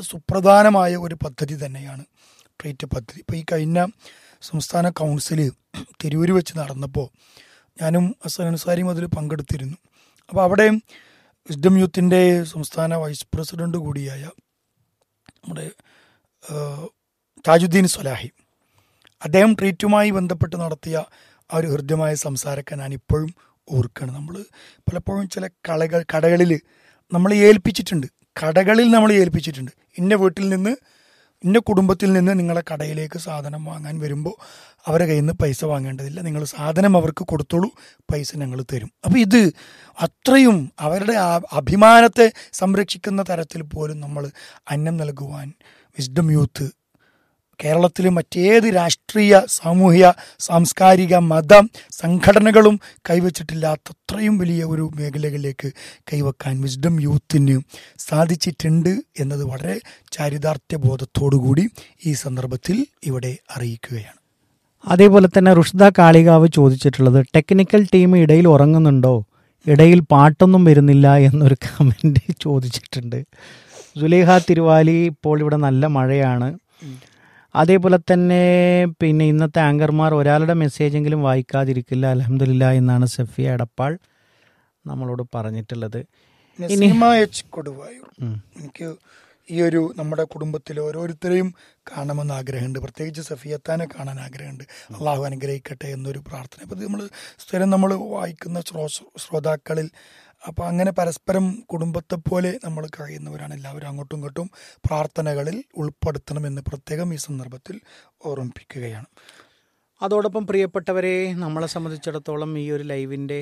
സുപ്രധാനമായ ഒരു പദ്ധതി തന്നെയാണ് ട്രീറ്റ് പദ്ധതി ഇപ്പോൾ ഈ കഴിഞ്ഞ സംസ്ഥാന കൗൺസിൽ തിരൂര് വെച്ച് നടന്നപ്പോൾ ഞാനും ഹസൻ അൻസാരിയും അതിൽ പങ്കെടുത്തിരുന്നു അപ്പോൾ അവിടെ വിസ്ഡം യൂത്തിൻ്റെ സംസ്ഥാന വൈസ് പ്രസിഡന്റ് കൂടിയായ നമ്മുടെ ആ, താജുദ്ദീൻ സ്വലാഹി അദ്ദേഹം ട്രീറ്റുമായി ബന്ധപ്പെട്ട് നടത്തിയ ആ ഒരു ഹൃദ്യമായ സംസാരമൊക്കെ ഞാൻ ഇപ്പോഴും ഓർക്കുകയാണ് നമ്മൾ പലപ്പോഴും ചില കളകൾ കടകളിൽ നമ്മൾ ഏൽപ്പിച്ചിട്ടുണ്ട് കടകളിൽ നമ്മൾ ഏൽപ്പിച്ചിട്ടുണ്ട് ഇന്ന വീട്ടിൽ നിന്ന് ഇന്ന കുടുംബത്തിൽ നിന്ന് നിങ്ങളെ കടയിലേക്ക് സാധനം വാങ്ങാൻ വരുമ്പോൾ അവരെ കയ്യിൽ നിന്ന് പൈസ വാങ്ങേണ്ടതില്ല നിങ്ങൾ സാധനം അവർക്ക് കൊടുത്തോളൂ പൈസ ഞങ്ങൾ തരും അപ്പോൾ ഇത് അത്രയും അവരുടെ ആ- അഭിമാനത്തെ സംരക്ഷിക്കുന്ന തരത്തിൽ പോലും നമ്മൾ അന്നം നൽകുവാൻ വിസ്ഡം യൂത്ത് കേരളത്തിലെ മറ്റേത് രാഷ്ട്രീയ സാമൂഹിക സാംസ്കാരിക മത സംഘടനകളും കൈവച്ചിട്ടില്ലാത്ത അത്രയും വലിയ ഒരു മേഖലകളിലേക്ക് കൈവക്കാൻ വിസ്ഡം യൂത്തിന് സാധിച്ചിട്ടുണ്ട് എന്നത് വളരെ ചാരിതാർത്ഥ്യ ബോധത്തോടുകൂടി ഈ സന്ദർഭത്തിൽ ഇവിടെ അറിയിക്കുകയാണ് അതേപോലെ തന്നെ റുഷ്ദ കാളികാവ് ചോദിച്ചിട്ടുള്ളത് ടെക്നിക്കൽ ടീം ഇടയിൽ ഉറങ്ങുന്നുണ്ടോ ഇടയിൽ പാട്ടൊന്നും വരുന്നില്ല എന്നൊരു കമൻറ്റ് ചോദിച്ചിട്ടുണ്ട് സുലേഖ തിരുവാലി ഇപ്പോൾ ഇവിടെ നല്ല മഴയാണ് അതേപോലെ തന്നെ പിന്നെ ഇന്നത്തെ ആങ്കർമാർ ഒരാളുടെ മെസ്സേജെങ്കിലും വായിക്കാതിരിക്കില്ല അലഹമില്ല എന്നാണ് സഫിയ എടപ്പാൾ നമ്മളോട് പറഞ്ഞിട്ടുള്ളത് നസീമ എച്ച് കൊടുവായൂർ ഉം. എനിക്ക് ഈ ഒരു നമ്മുടെ കുടുംബത്തിലെ ഓരോരുത്തരെയും കാണണമെന്ന് ആഗ്രഹമുണ്ട് പ്രത്യേകിച്ച് സഫിയത്താനെ കാണാൻ ആഗ്രഹമുണ്ട് അള്ളാഹു അനുഗ്രഹിക്കട്ടെ എന്നൊരു പ്രാർത്ഥന അപ്പം നമ്മൾ സ്ഥിരം നമ്മൾ വായിക്കുന്ന ശ്രോ ശ്രോതാക്കളിൽ അപ്പം അങ്ങനെ പരസ്പരം കുടുംബത്തെ പോലെ നമ്മൾ കഴിയുന്നവരാണ് എല്ലാവരും അങ്ങോട്ടും ഇങ്ങോട്ടും പ്രാർത്ഥനകളിൽ ഉൾപ്പെടുത്തണമെന്ന് പ്രത്യേകം ഈ സന്ദർഭത്തിൽ ഓർമ്മിപ്പിക്കുകയാണ് അതോടൊപ്പം പ്രിയപ്പെട്ടവരെ നമ്മളെ സംബന്ധിച്ചിടത്തോളം ഈ ഒരു ലൈവിൻ്റെ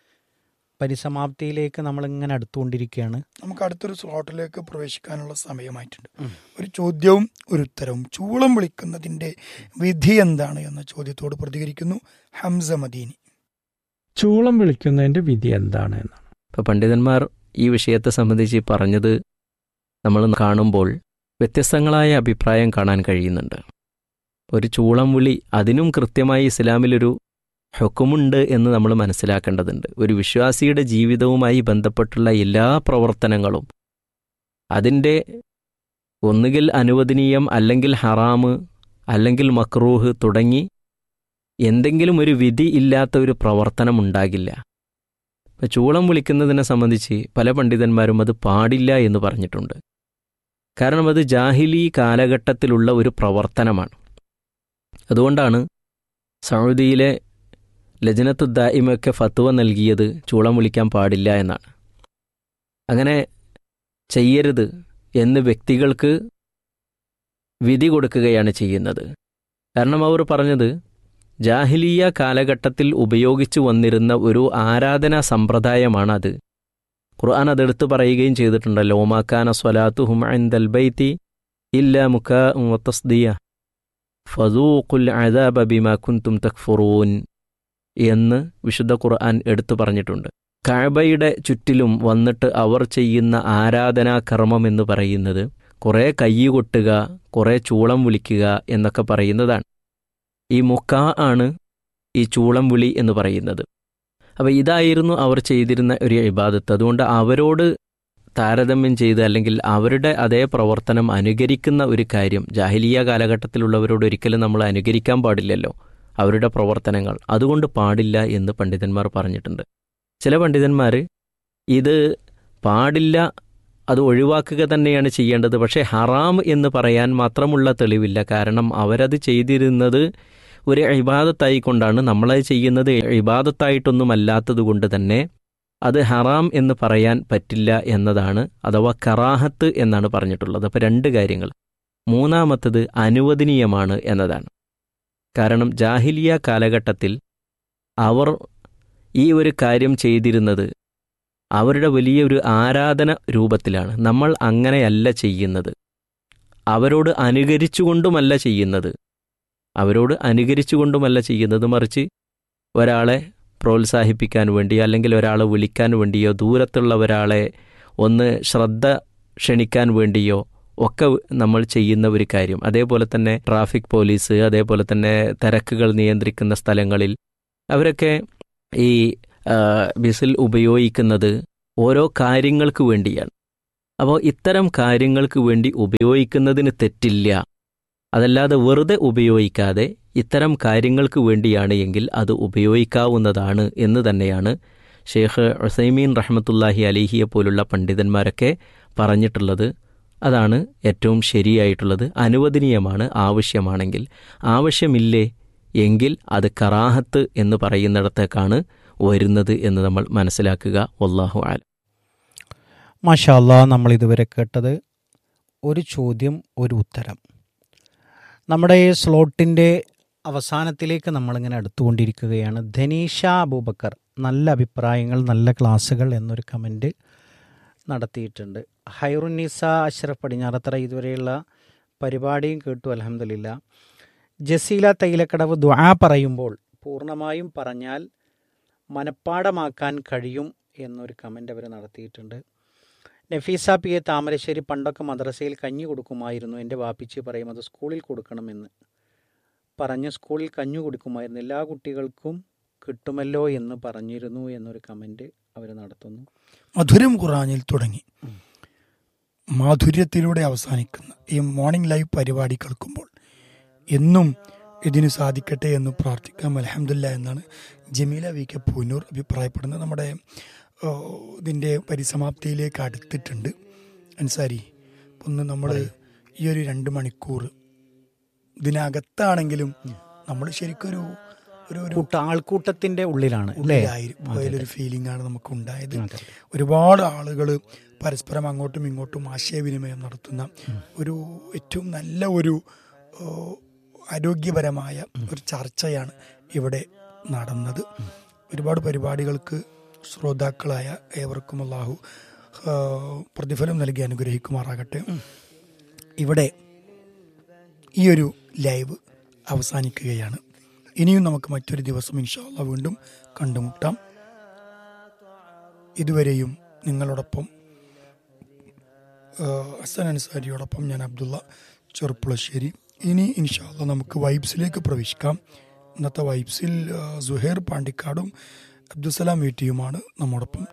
പരിസമാപ്തിയിലേക്ക് നമ്മളിങ്ങനെ അടുത്തുകൊണ്ടിരിക്കുകയാണ് നമുക്ക് അടുത്തൊരു സ്ലോട്ടിലേക്ക് പ്രവേശിക്കാനുള്ള സമയമായിട്ടുണ്ട് ഒരു ചോദ്യവും ഒരു ഉത്തരവും ചൂളം വിളിക്കുന്നതിന്റെ വിധി എന്താണ് എന്ന ചോദ്യത്തോട് പ്രതികരിക്കുന്നു ഹംസ മദീനി ചൂളം വിളിക്കുന്നതിന്റെ വിധി എന്താണ് എന്നാണ് ഇപ്പോൾ പണ്ഡിതന്മാർ ഈ വിഷയത്തെ സംബന്ധിച്ച് പറഞ്ഞത് നമ്മൾ കാണുമ്പോൾ വ്യത്യസ്തങ്ങളായ അഭിപ്രായം കാണാൻ കഴിയുന്നുണ്ട് ഒരു ചൂളം വിളി അതിനും കൃത്യമായി ഇസ്ലാമിലൊരു ഹുക്കുമുണ്ട് എന്ന് നമ്മൾ മനസ്സിലാക്കേണ്ടതുണ്ട് ഒരു വിശ്വാസിയുടെ ജീവിതവുമായി ബന്ധപ്പെട്ടുള്ള എല്ലാ പ്രവർത്തനങ്ങളും അതിൻ്റെ ഒന്നുകിൽ അനുവദനീയം അല്ലെങ്കിൽ ഹറാമ് അല്ലെങ്കിൽ മക്രൂഹ് തുടങ്ങി എന്തെങ്കിലും ഒരു വിധി ഇല്ലാത്ത ഒരു പ്രവർത്തനം ഉണ്ടാകില്ല ഇപ്പം ചൂളം വിളിക്കുന്നതിനെ സംബന്ധിച്ച് പല പണ്ഡിതന്മാരും അത് പാടില്ല എന്ന് പറഞ്ഞിട്ടുണ്ട് കാരണം അത് ജാഹിലി കാലഘട്ടത്തിലുള്ള ഒരു പ്രവർത്തനമാണ് അതുകൊണ്ടാണ് സൗദിയിലെ ലജനത്തു ദായിമൊക്കെ ഫത്വ നൽകിയത് ചൂളം വിളിക്കാൻ പാടില്ല എന്നാണ് അങ്ങനെ ചെയ്യരുത് എന്ന് വ്യക്തികൾക്ക് വിധി കൊടുക്കുകയാണ് ചെയ്യുന്നത് കാരണം അവർ പറഞ്ഞത് ജാഹിലിയ കാലഘട്ടത്തിൽ ഉപയോഗിച്ചു വന്നിരുന്ന ഒരു ആരാധനാ സമ്പ്രദായമാണ് അത് ഖുർആൻ അതെടുത്ത് പറയുകയും ചെയ്തിട്ടുണ്ടല്ലോ ഓമാക്കാന സ്വലാത്തു ഹുമൈന്ദൽ ബൈത്തി ഇല്ല മുഖ തസ്ദിയ ഫസൂഖുൽ അദാബ ബിമാ കുന്തും തക്ഫുറൂൻ എന്ന് വിശുദ്ധ ഖുർആൻ എടുത്തു പറഞ്ഞിട്ടുണ്ട് കഅബയുടെ ചുറ്റിലും വന്നിട്ട് അവർ ചെയ്യുന്ന ആരാധനാകർമ്മം എന്ന് പറയുന്നത് കുറേ കയ്യുകൊട്ടുക കുറേ ചൂളം വിളിക്കുക എന്നൊക്കെ പറയുന്നതാണ് ഈ മുക്ക ആണ് ഈ ചൂളം വിളി എന്ന് പറയുന്നത് അപ്പോൾ ഇതായിരുന്നു അവർ ചെയ്തിരുന്ന ഒരു ഇബാദത്ത് അതുകൊണ്ട് അവരോട് താരതമ്യം ചെയ്ത് അല്ലെങ്കിൽ അവരുടെ അതേ പ്രവർത്തനം അനുകരിക്കുന്ന ഒരു കാര്യം ജാഹിലിയ കാലഘട്ടത്തിലുള്ളവരോട് ഒരിക്കലും നമ്മൾ അനുകരിക്കാൻ പാടില്ലല്ലോ അവരുടെ പ്രവർത്തനങ്ങൾ അതുകൊണ്ട് പാടില്ല എന്ന് പണ്ഡിതന്മാർ പറഞ്ഞിട്ടുണ്ട് ചില പണ്ഡിതന്മാർ ഇത് പാടില്ല അത് ഒഴിവാക്കുക തന്നെയാണ് ചെയ്യേണ്ടത് പക്ഷേ ഹറാം എന്ന് പറയാൻ മാത്രമുള്ള തെളിവില്ല കാരണം അവരത് ചെയ്തിരുന്നത് ഒരു ഇബാദത്തായിക്കൊണ്ടാണ് നമ്മളത് ചെയ്യുന്നത് ഇബാദത്തായിട്ടൊന്നും അല്ലാത്തത് കൊണ്ട് തന്നെ അത് ഹറാം എന്ന് പറയാൻ പറ്റില്ല എന്നതാണ് അഥവാ കറാഹത്ത് എന്നാണ് പറഞ്ഞിട്ടുള്ളത് അപ്പോൾ രണ്ട് കാര്യങ്ങൾ മൂന്നാമത്തത് അനുവദനീയമാണ് എന്നതാണ് കാരണം ജാഹിലിയ കാലഘട്ടത്തിൽ അവർ ഈ ഒരു കാര്യം ചെയ്തിരുന്നത് അവരുടെ വലിയൊരു ആരാധന രൂപത്തിലാണ് നമ്മൾ അങ്ങനെയല്ല ചെയ്യുന്നത് അവരോട് അനുകരിച്ചുകൊണ്ടുമല്ല ചെയ്യുന്നത് അവരോട് അനുകരിച്ചുകൊണ്ടുമല്ല ചെയ്യുന്നത് മറിച്ച് ഒരാളെ പ്രോത്സാഹിപ്പിക്കാൻ വേണ്ടി അല്ലെങ്കിൽ ഒരാളെ വിളിക്കാൻ വേണ്ടിയോ ദൂരത്തുള്ള ഒരാളെ ഒന്ന് ശ്രദ്ധ ക്ഷണിക്കാൻ വേണ്ടിയോ ഒക്കെ നമ്മൾ ചെയ്യുന്ന ഒരു കാര്യം അതേപോലെ തന്നെ ട്രാഫിക് പോലീസ് അതേപോലെ തന്നെ തിരക്കുകൾ നിയന്ത്രിക്കുന്ന സ്ഥലങ്ങളിൽ അവരൊക്കെ ഈ ബിസിൽ ഉപയോഗിക്കുന്നത് ഓരോ കാര്യങ്ങൾക്ക് വേണ്ടിയാണ് അപ്പോൾ ഇത്തരം കാര്യങ്ങൾക്ക് വേണ്ടി ഉപയോഗിക്കുന്നതിന് തെറ്റില്ല അതല്ലാതെ വെറുതെ ഉപയോഗിക്കാതെ ഇത്തരം കാര്യങ്ങൾക്ക് വേണ്ടിയാണ് എങ്കിൽ അത് ഉപയോഗിക്കാവുന്നതാണ് എന്ന് തന്നെയാണ് ഷെയ്ഖ് ഉസൈമീൻ റഹ്മത്തുല്ലാഹി അലിഹിയെ പോലുള്ള പണ്ഡിതന്മാരൊക്കെ പറഞ്ഞിട്ടുള്ളത് അതാണ് ഏറ്റവും ശരിയായിട്ടുള്ളത് അനുവദനീയമാണ് ആവശ്യമാണെങ്കിൽ ആവശ്യമില്ലേ എങ്കിൽ അത് കറാഹത്ത് എന്ന് പറയുന്നിടത്തേക്കാണ് വരുന്നത് എന്ന് നമ്മൾ മനസ്സിലാക്കുക വല്ലാഹു ആലം മാഷാല്ലാ നമ്മൾ ഇതുവരെ കേട്ടത് ഒരു ചോദ്യം ഒരു ഉത്തരം നമ്മുടെ ഈ സ്ലോട്ടിൻ്റെ അവസാനത്തിലേക്ക് നമ്മളിങ്ങനെ അടുത്തുകൊണ്ടിരിക്കുകയാണ് ധനീഷ അബൂബക്കർ നല്ല അഭിപ്രായങ്ങൾ നല്ല ക്ലാസ്സുകൾ എന്നൊരു കമൻറ്റ് നടത്തിയിട്ടുണ്ട് ഹൈറുന്നീസ അഷ്റഫ് പടിഞ്ഞാറത്തറ ഇതുവരെയുള്ള പരിപാടിയും കേട്ടു അലഹമില്ല ജസീല തൈലക്കടവ് ദ്വാ പറയുമ്പോൾ പൂർണ്ണമായും പറഞ്ഞാൽ മനപ്പാടമാക്കാൻ കഴിയും എന്നൊരു കമൻ്റ് അവർ നടത്തിയിട്ടുണ്ട് നഫീസ പി എ താമരശ്ശേരി പണ്ടൊക്കെ മദ്രസയിൽ കഞ്ഞി കൊടുക്കുമായിരുന്നു എൻ്റെ വാപ്പിച്ച് പറയും അത് സ്കൂളിൽ കൊടുക്കണമെന്ന് പറഞ്ഞ് സ്കൂളിൽ കഞ്ഞു കൊടുക്കുമായിരുന്നു എല്ലാ കുട്ടികൾക്കും കിട്ടുമല്ലോ എന്ന് പറഞ്ഞിരുന്നു എന്നൊരു കമൻറ്റ് അവർ നടത്തുന്നു മധുരം ഖുറാനിൽ തുടങ്ങി മാധുര്യത്തിലൂടെ അവസാനിക്കുന്ന ഈ മോർണിംഗ് ലൈവ് പരിപാടി കേൾക്കുമ്പോൾ എന്നും ഇതിന് സാധിക്കട്ടെ എന്ന് പ്രാർത്ഥിക്കാം അലഹമില്ല എന്നാണ് ജമീല വി കെ പൂനൂർ അഭിപ്രായപ്പെടുന്നത് നമ്മുടെ ഓ, ഇതിൻ്റെ പരിസമാപ്തിയിലേക്ക് അടുത്തിട്ടുണ്ട് അൻസാരി ഒന്ന് നമ്മൾ ഈ ഒരു രണ്ട് മണിക്കൂർ ഇതിനകത്താണെങ്കിലും നമ്മൾ ശരിക്കൊരു ഒരു ഒരു കൂട്ട ആൾക്കൂട്ടത്തിൻ്റെ ഉള്ളിലാണ് അല്ലേ ഉള്ളിലായി പോയൊരു ഫീലിംഗ് ആണ് നമുക്ക് ഉണ്ടായത് അതെ. ഒരുപാട് ആളുകൾ പരസ്പരം അങ്ങോട്ടും ഇങ്ങോട്ടും ആശയവിനിമയം നടത്തുന്ന ഒരു ഏറ്റവും നല്ല ഒരു ഓ, ആരോഗ്യപരമായ ഒരു ചർച്ചയാണ് ഇവിടെ നടന്നത് ഒരുപാട് പരിപാടികൾക്ക് ശ്രോതാക്കളായ ഏവർക്കും അള്ളാഹു ആ, പ്രതിഫലം നൽകി അനുഗ്രഹിക്കുമാറാകട്ടെ ഇവിടെ ഈ ഒരു ലൈവ് അവസാനിക്കുകയാണ് ഇനിയും നമുക്ക് മറ്റൊരു ദിവസം ഇൻഷാല്ല വീണ്ടും കണ്ടുമുട്ടാം ഇതുവരെയും നിങ്ങളോടൊപ്പം ആ, ഹസൻ അൻസാരിയോടൊപ്പം ഞാൻ അബ്ദുള്ള ചെറുപ്പുളശ്ശേരി ഇനി ഇൻഷാല്ല നമുക്ക് വൈബ്സിലേക്ക് പ്രവേശിക്കാം ഇന്നത്തെ വൈബ്സിൽ ആ, സുഹൈർ പാണ്ടിക്കാടും അബ്ദുസലാം വീട്ടിയുമാണ് നമ്മോടൊപ്പം